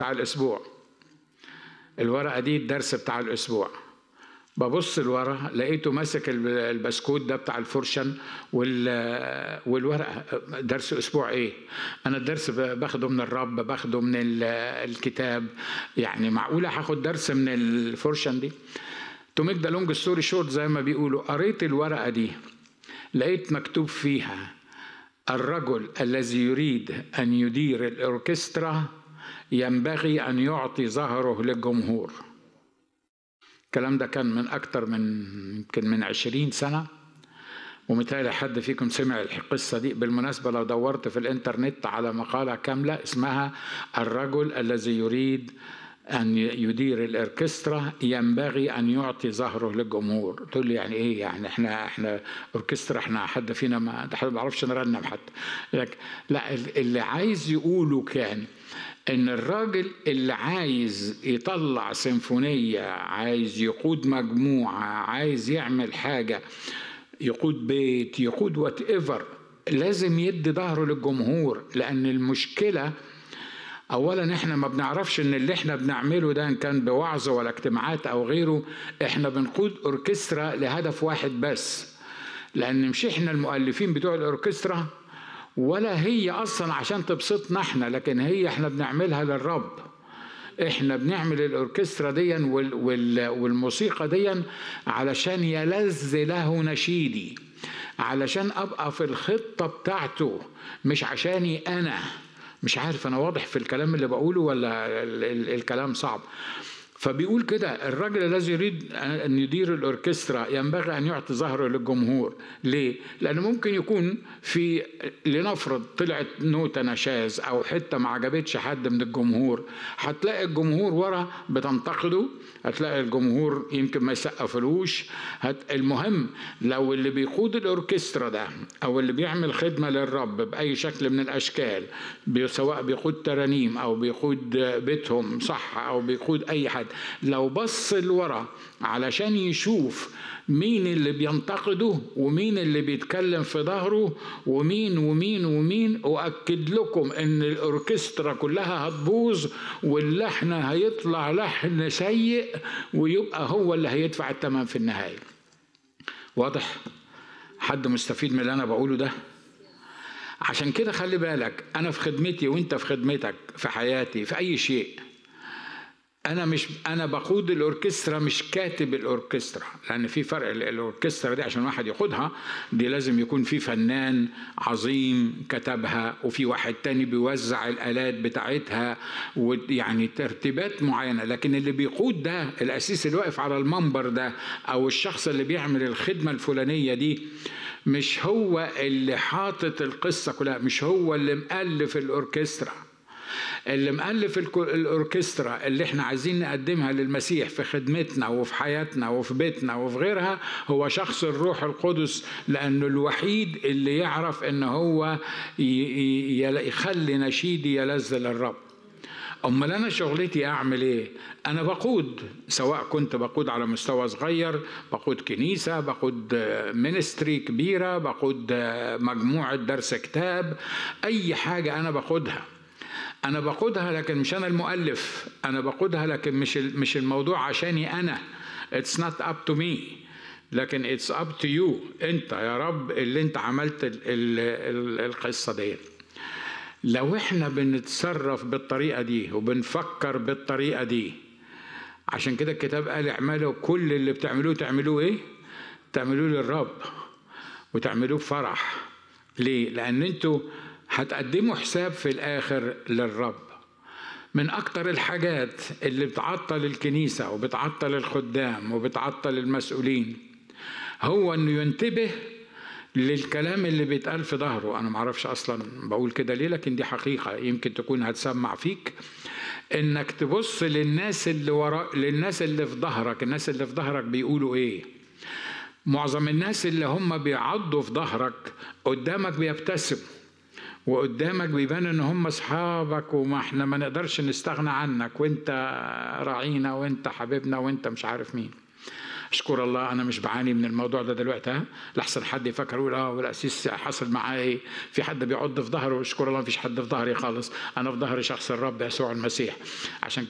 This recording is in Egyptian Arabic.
بتاع الاسبوع الورقه دي الدرس بتاع الاسبوع ببص لورا لقيته ماسك البسكوت ده بتاع الفرشن والورقه درس اسبوع ايه انا الدرس باخده من الرب باخده من الكتاب يعني معقوله هاخد درس من الفرشن دي تو ميك ذا لونج ستوري شورت زي ما بيقولوا قريت الورقه دي لقيت مكتوب فيها الرجل الذي يريد ان يدير الاوركسترا ينبغي ان يعطي ظهره للجمهور الكلام ده كان من أكتر من يمكن من عشرين سنة ومتهيألي حد فيكم سمع القصة دي بالمناسبة لو دورت في الإنترنت على مقالة كاملة اسمها الرجل الذي يريد أن يدير الأوركسترا ينبغي أن يعطي ظهره للجمهور تقول لي يعني إيه يعني إحنا إحنا أوركسترا إحنا حد فينا ما حد ما بيعرفش نرنم حتى لا اللي عايز يقوله كان ان الراجل اللي عايز يطلع سيمفونيه عايز يقود مجموعه عايز يعمل حاجه يقود بيت يقود وات ايفر لازم يدي ظهره للجمهور لان المشكله اولا احنا ما بنعرفش ان اللي احنا بنعمله ده ان كان بوعظ ولا اجتماعات او غيره احنا بنقود اوركسترا لهدف واحد بس لان مش احنا المؤلفين بتوع الاوركسترا ولا هي اصلا عشان تبسطنا احنا لكن هي احنا بنعملها للرب احنا بنعمل الاوركسترا دي والموسيقى دي علشان يلذ له نشيدي علشان ابقى في الخطه بتاعته مش عشاني انا مش عارف انا واضح في الكلام اللي بقوله ولا الكلام صعب فبيقول كده الراجل الذي يريد ان يدير الاوركسترا ينبغي ان يعطي ظهره للجمهور ليه لان ممكن يكون في لنفرض طلعت نوتة نشاز او حته ما عجبتش حد من الجمهور هتلاقي الجمهور ورا بتنتقده هتلاقي الجمهور يمكن ما يسقفلوش هت... المهم لو اللي بيقود الاوركسترا ده او اللي بيعمل خدمه للرب باي شكل من الاشكال سواء بيقود ترانيم او بيقود بيتهم صح او بيقود اي حد لو بص لورا علشان يشوف مين اللي بينتقده ومين اللي بيتكلم في ظهره ومين ومين ومين أؤكد لكم إن الأوركسترا كلها هتبوظ واللحن هيطلع لحن سيء ويبقى هو اللي هيدفع الثمن في النهاية واضح حد مستفيد من اللي أنا بقوله ده عشان كده خلي بالك أنا في خدمتي وأنت في خدمتك في حياتي في أي شيء انا مش انا بقود الاوركسترا مش كاتب الاوركسترا لان في فرق الاوركسترا دي عشان واحد ياخدها دي لازم يكون في فنان عظيم كتبها وفي واحد تاني بيوزع الالات بتاعتها ويعني ترتيبات معينه لكن اللي بيقود ده الاسيس اللي واقف على المنبر ده او الشخص اللي بيعمل الخدمه الفلانيه دي مش هو اللي حاطط القصه كلها مش هو اللي مؤلف الاوركسترا اللي مؤلف الاوركسترا اللي احنا عايزين نقدمها للمسيح في خدمتنا وفي حياتنا وفي بيتنا وفي غيرها هو شخص الروح القدس لانه الوحيد اللي يعرف ان هو يخلي نشيدي يلذ للرب امال انا شغلتي اعمل ايه انا بقود سواء كنت بقود على مستوى صغير بقود كنيسه بقود منستري كبيره بقود مجموعه درس كتاب اي حاجه انا بقودها انا بقودها لكن مش انا المؤلف انا بقودها لكن مش مش الموضوع عشاني انا اتس نوت اب تو مي لكن اتس اب تو يو انت يا رب اللي انت عملت ال ال ال القصه دي لو احنا بنتصرف بالطريقه دي وبنفكر بالطريقه دي عشان كده الكتاب قال اعملوا كل اللي بتعملوه تعملوه ايه تعملوه للرب وتعملوه بفرح ليه لان انتوا هتقدموا حساب في الآخر للرب من أكتر الحاجات اللي بتعطل الكنيسة وبتعطل الخدام وبتعطل المسؤولين هو أنه ينتبه للكلام اللي بيتقال في ظهره أنا معرفش أصلا بقول كده ليه لكن دي حقيقة يمكن تكون هتسمع فيك إنك تبص للناس اللي وراء للناس اللي في ظهرك الناس اللي في ظهرك بيقولوا إيه معظم الناس اللي هم بيعضوا في ظهرك قدامك بيبتسموا وقدامك بيبان ان هم اصحابك وما احنا ما نقدرش نستغنى عنك وانت راعينا وانت حبيبنا وانت مش عارف مين اشكر الله انا مش بعاني من الموضوع ده دلوقتي ها لحسن حد يفكر يقول اه والاسيس حصل معاه ايه في حد بيعض في ظهره اشكر الله مفيش حد في ظهري خالص انا في ظهري شخص الرب يسوع المسيح عشان